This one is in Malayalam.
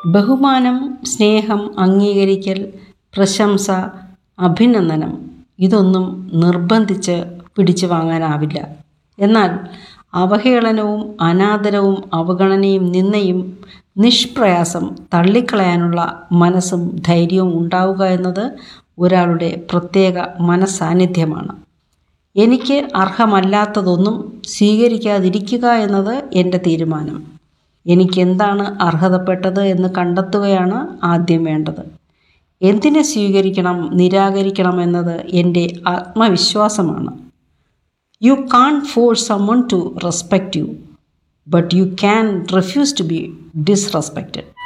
ബഹുമാനം സ്നേഹം അംഗീകരിക്കൽ പ്രശംസ അഭിനന്ദനം ഇതൊന്നും നിർബന്ധിച്ച് പിടിച്ചു വാങ്ങാനാവില്ല എന്നാൽ അവഹേളനവും അനാദരവും അവഗണനയും നിന്നയും നിഷ്പ്രയാസം തള്ളിക്കളയാനുള്ള മനസ്സും ധൈര്യവും ഉണ്ടാവുക എന്നത് ഒരാളുടെ പ്രത്യേക മനസ്സാന്നിധ്യമാണ് എനിക്ക് അർഹമല്ലാത്തതൊന്നും സ്വീകരിക്കാതിരിക്കുക എന്നത് എൻ്റെ തീരുമാനം എനിക്കെന്താണ് അർഹതപ്പെട്ടത് എന്ന് കണ്ടെത്തുകയാണ് ആദ്യം വേണ്ടത് എന്തിനെ സ്വീകരിക്കണം നിരാകരിക്കണം എന്നത് എൻ്റെ ആത്മവിശ്വാസമാണ് you can't force someone to respect you but you can refuse to be ഡിസ്റെസ്പെക്റ്റഡ്